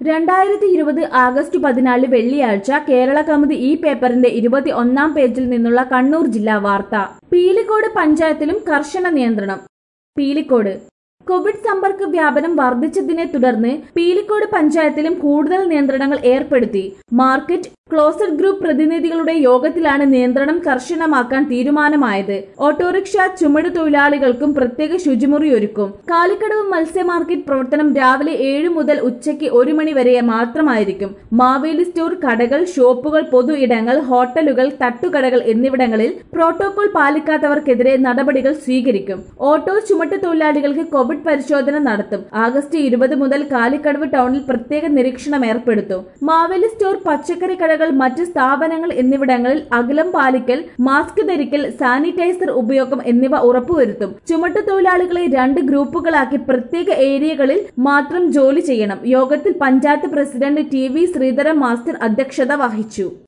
രണ്ടായിരത്തി ഇരുപത് ആഗസ്റ്റ് പതിനാല് വെള്ളിയാഴ്ച കേരള കൗമുദി ഈ പേപ്പറിന്റെ ഇരുപത്തി ഒന്നാം പേജിൽ നിന്നുള്ള കണ്ണൂർ ജില്ലാ വാർത്ത പീലിക്കോട് പഞ്ചായത്തിലും കർശന നിയന്ത്രണം പീലിക്കോട് കോവിഡ് സമ്പർക്ക വ്യാപനം വർദ്ധിച്ചതിനെ തുടർന്ന് പീലിക്കോട് പഞ്ചായത്തിലും കൂടുതൽ നിയന്ത്രണങ്ങൾ ഏർപ്പെടുത്തി മാർക്കറ്റ് ക്ലോസഡ് ഗ്രൂപ്പ് പ്രതിനിധികളുടെ യോഗത്തിലാണ് നിയന്ത്രണം കർശനമാക്കാൻ തീരുമാനമായത് ഓട്ടോറിക്ഷ ചുമട് തൊഴിലാളികൾക്കും പ്രത്യേക ശുചിമുറി ഒരുക്കും കാലിക്കടവ് മത്സ്യ മാർക്കറ്റ് പ്രവർത്തനം രാവിലെ ഏഴ് മുതൽ ഉച്ചയ്ക്ക് ഒരു മണി വരെ മാത്രമായിരിക്കും മാവേലി സ്റ്റോർ കടകൾ ഷോപ്പുകൾ പൊതു ഇടങ്ങൾ ഹോട്ടലുകൾ തട്ടുകടകൾ എന്നിവിടങ്ങളിൽ പ്രോട്ടോകോൾ പാലിക്കാത്തവർക്കെതിരെ നടപടികൾ സ്വീകരിക്കും ഓട്ടോ ചുമട്ട് തൊഴിലാളികൾക്ക് കോവിഡ് പരിശോധന നടത്തും ആഗസ്റ്റ് ഇരുപത് മുതൽ കാലിക്കടവ് ടൗണിൽ പ്രത്യേക നിരീക്ഷണം ഏർപ്പെടുത്തും മാവേലി സ്റ്റോർ പച്ചക്കറി കടകൾ മറ്റ് സ്ഥാപനങ്ങൾ എന്നിവിടങ്ങളിൽ അകലം പാലിക്കൽ മാസ്ക് ധരിക്കൽ സാനിറ്റൈസർ ഉപയോഗം എന്നിവ ഉറപ്പുവരുത്തും ചുമട്ട് തൊഴിലാളികളെ രണ്ട് ഗ്രൂപ്പുകളാക്കി പ്രത്യേക ഏരിയകളിൽ മാത്രം ജോലി ചെയ്യണം യോഗത്തിൽ panchayat president T V Sreedharan master അധ്യക്ഷത വഹിച്ചു